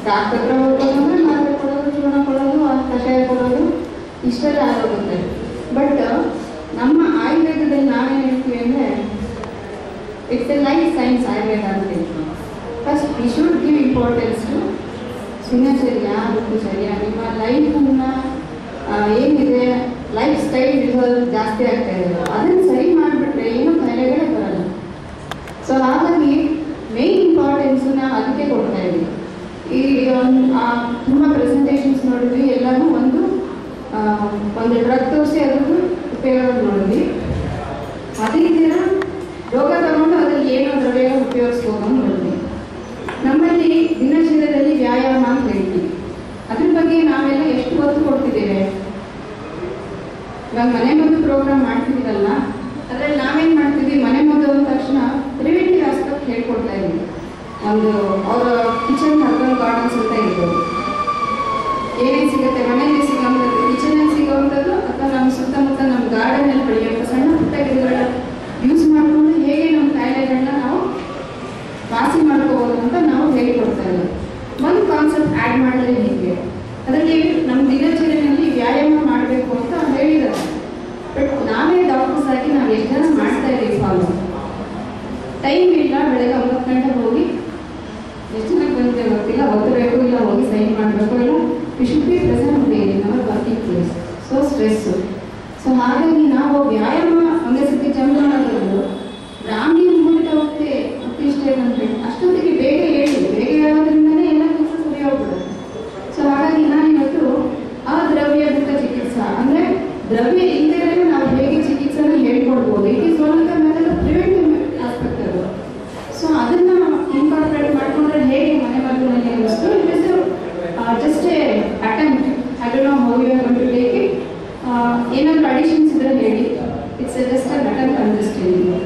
doctor ಹತ್ರ ಹೋಗೋದು ಅಂದರೆ ಮಾತ್ರೆ ಕೊಡೋದು ಚೂರ್ಣ ಕೊಡೋದು ಆ ಕಷಾಯ ಕೊಡೋದು ಇಷ್ಟೆಲ್ಲ ಆಗೋಗುತ್ತೆ ಬಟ್ ನಮ್ಮ ಆಯುರ್ವೇದದಲ್ಲಿ ನಾವೇನು ಹೇಳ್ತೀವಿ ಅಂದರೆ it's a life science Ayurveda ಅಂತ ಹೇಳ್ತೀವಿ first we should give importance to ದಿನಚರ್ಯ ಋತುಚರ್ಯ ನಿಮ್ಮ ಲೈಫನ್ನು ಏನಿದೆ ಲೈಫ್ ಸ್ಟೈಲ್ ರಿಸಲ್ಟ್ ಜಾಸ್ತಿ ಆಗ್ತಾ ಇದೆ ಅದನ್ನು ಸರಿ ಮಾಡಿಬಿಟ್ರೆ ಏನೂ ಕಾಯಿಲೆಗಳೇ ಬರಲ್ಲ ಸೊ ಹಾಗಾಗಿ ಮೇನ್ ಇಂಪಾರ್ಟೆನ್ಸು ನಾವು ಅದಕ್ಕೆ ಕೊಡ್ತಾ ಇದ್ದೀವಿ ಈ ಒಂದು ತುಂಬ ಪ್ರೆಸೆಂಟೇಷನ್ಸ್ ನೋಡಿದ್ವಿ ಎಲ್ಲನೂ ಒಂದು ಆ, ಒಂದು ಡ್ರಗ್ ತೋರಿಸಿ ಅದ್ರದ್ದು ಉಪಯೋಗ ನೋಡಿದ್ವಿ ಅದಿದ್ದೀರ ರೋಗ ತಗೊಂಡು ಅದ್ರಲ್ಲಿ ಏನೋ ದ್ರವ್ಯ ಉಪಯೋಗಿಸ್ಬೋದು ಅಂತ ನೋಡಿದ್ವಿ ನಮ್ಮಲ್ಲಿ ದಿನಚರ್ಯದಲ್ಲಿ ವ್ಯಾಯಾಮ ಅಂತ ಹೇಳ್ತೀವಿ ಅದ್ರ ಬಗ್ಗೆ ನಾವೆಲ್ಲ ಎಷ್ಟು ಒತ್ತು ಕೊಡ್ತಿದ್ದೇವೆ ಇವಾಗ ಮನೆ ಮದ್ದು ಪ್ರೋಗ್ರಾಮ್ ಮಾಡ್ತಿದ್ದೀರಲ್ಲ ಅದ್ರಲ್ಲಿ ನಾವೇನು ಮಾಡ್ತಿದ್ವಿ ಮನೆ ಮದ್ದು ಅಂದ ತಕ್ಷಣ ಪ್ರಿವೆಂಟಿವ್ ಆಸ್ಪೆಕ್ಟ್ ಹೇಳ್ಕೊಡ್ತಾ ಇದ್ವಿ ಒಂದು ಅವರ ಕಿಚನ್ ಹರ್ಬಲ್ ಗಾರ್ಡನ್ಸ್ ಅಂತ ಇರ್ಬೋದು ಏನೇನು ಸಿಗುತ್ತೆ ಮನೆಯಲ್ಲಿ ಸಿಗೋಂಥದ್ದು ಕಿಚನಲ್ಲಿ ಸಿಗೋವಂಥದ್ದು ಅಥವಾ ನಮ್ಮ ಸುತ್ತಮುತ್ತ ನಮ್ಮ ಗಾರ್ಡನಲ್ಲಿ ಬೆಳೆಯುವಂಥ ಸಣ್ಣ ಪುಟ್ಟ ಗಿಡಗಳ ಯೂಸ್ ಮಾಡಿಕೊಂಡು ಹೇಗೆ ನಮ್ಮ ಕಾಯಿಲೆಗಳನ್ನ ನಾವು ವಾಸಿ ಮಾಡ್ಕೋಬೋದು ಅಂತ ನಾವು ಹೇಳಿಕೊಡ್ತಾ ಇದ್ದೀವಿ ಒಂದು ಕಾನ್ಸೆಪ್ಟ್ ಆ್ಯಡ್ ಮಾಡಿದ್ರೆ ಹೀಗೆ ಅದರಲ್ಲಿ ನಮ್ಮ ದಿನಚರಿಯಲ್ಲಿ ವ್ಯಾಯಾಮ ಮಾಡಬೇಕು ಅಂತ ಹೇಳಿದ್ದಾರೆ ಬಟ್ ನಾವೇ ಡಾಕ್ಟರ್ಸ್ ಆಗಿ ನಾವು ಎಷ್ಟು ಜನ ಮಾಡ್ತಾ ಇದ್ದೀವಿ ಫಾಲೋ ಟೈಮ್ ಇಲ್ಲ ಬೆಳಗ್ಗೆ ಒಂಬತ್ತು ಗಂಟೆ ಹೋಗಿ ಎಷ್ಟು ಜನಕ್ಕೆ ಬಂದಿದೆ ಗೊತ್ತಿಲ್ಲ ಓದಬೇಕು ಇಲ್ಲ ಹೋಗಿ ಸೈನ್ ಮಾಡಬೇಕು ಇಲ್ಲ we should be present daily ನಮ್ಮ working place so stress so ಹಾಗಾಗಿ ನಾವು ವ್ಯಾಯಾಮ ಒಂದೇ ಸತಿ ಜಂಪ್ ಮಾಡೋದು ರಾಮಿ ಮುಗಿದ ಹೋಗ್ತೆ ಇಷ್ಟೇ ಅಂತ ಅಷ್ಟೊತ್ತಿಗೆ ಬೇಗ ಹೇಳಿ ಬೇಗ ಹೇಳೋದ್ರಿಂದನೇ ಎಲ್ಲ ಕೆಲಸ ಸರಿ ಹೋಗ್ಬಿಡುತ್ತೆ ಸೊ ಹಾಗಾಗಿ ನಾನು ಇವತ್ತು ಆ ದ್ರವ್ಯಭೂತ ಚಿಕಿತ್ಸಾ ಅಂದ್ರೆ ದ್ರವ್ಯ ಇಲ್ಲದೇ ನಾವು ಹೇಗೆ ಚಿಕಿತ್ಸೆನ ಹೇಳ್ಕೊಡ್ಬೋದು it is one of the method preventive aspect ಅದು ಸೊ ಅದನ್ನ ಇನ್ಕಾರ್ಪೊರೇಟ್ ಮಾಡ್ಕೊಂಡ್ರೆ ಹೇಗೆ ಮನೆ ಮದ್ದಿನಲ್ಲಿ ಅನ್ನಿಸ್ತು it is just a attempt I don't know how you are to take it ಏನಾದರೂ ಅಡಿಷನ್ಸ್ ಇದ್ರೆ ಹೇಳಿ it's just an attempt understanding